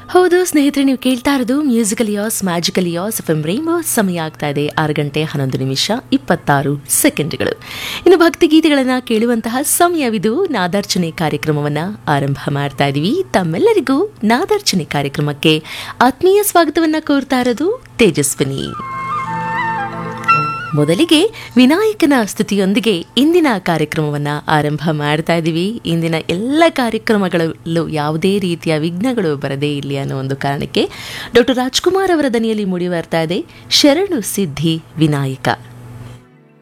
ಹೌದು ಸ್ನೇಹಿತರೆ ನೀವು ಕೇಳ್ತಾ ಇರೋದು musical as magical as F M Rainbow ಸಮಯ ಆಗ್ತಾ ಇದೆ ಆರು ಗಂಟೆ ಹನ್ನೊಂದು ನಿಮಿಷ ಇಪ್ಪತ್ತಾರು ಸೆಕೆಂಡ್ಗಳು ಇನ್ನು ಭಕ್ತಿಗೀತೆಗಳನ್ನು ಕೇಳುವಂತಹ ಸಮಯವಿದು ನಾದಾರ್ಚನೆ ಕಾರ್ಯಕ್ರಮವನ್ನು ಆರಂಭ ಮಾಡ್ತಾ ಇದ್ದೀವಿ ತಮ್ಮೆಲ್ಲರಿಗೂ ನಾದಾರ್ಚನೆ ಕಾರ್ಯಕ್ರಮಕ್ಕೆ ಆತ್ಮೀಯ ಸ್ವಾಗತವನ್ನು ಕೋರ್ತಾ ಇರೋದು ತೇಜಸ್ವಿನಿ ಮೊದಲಿಗೆ ವಿನಾಯಕನ ಸ್ತುತಿಯೊಂದಿಗೆ ಇಂದಿನ ಕಾರ್ಯಕ್ರಮವನ್ನ ಆರಂಭ ಮಾಡ್ತಾ ಇದ್ದೀವಿ ಇಂದಿನ ಎಲ್ಲ ಕಾರ್ಯಕ್ರಮಗಳಲ್ಲೂ ಯಾವುದೇ ರೀತಿಯ ವಿಘ್ನಗಳು ಬರದೇ ಇಲ್ಲಿ ಅನ್ನೋ ಒಂದು ಕಾರಣಕ್ಕೆ ಡಾಕ್ಟರ್ ರಾಜ್ಕುಮಾರ್ ಅವರ ದನಿಯಲ್ಲಿ ಮೂಡಿ ಬರ್ತಾ ಇದೆ ಶರಣು ಸಿದ್ಧಿ ವಿನಾಯಕ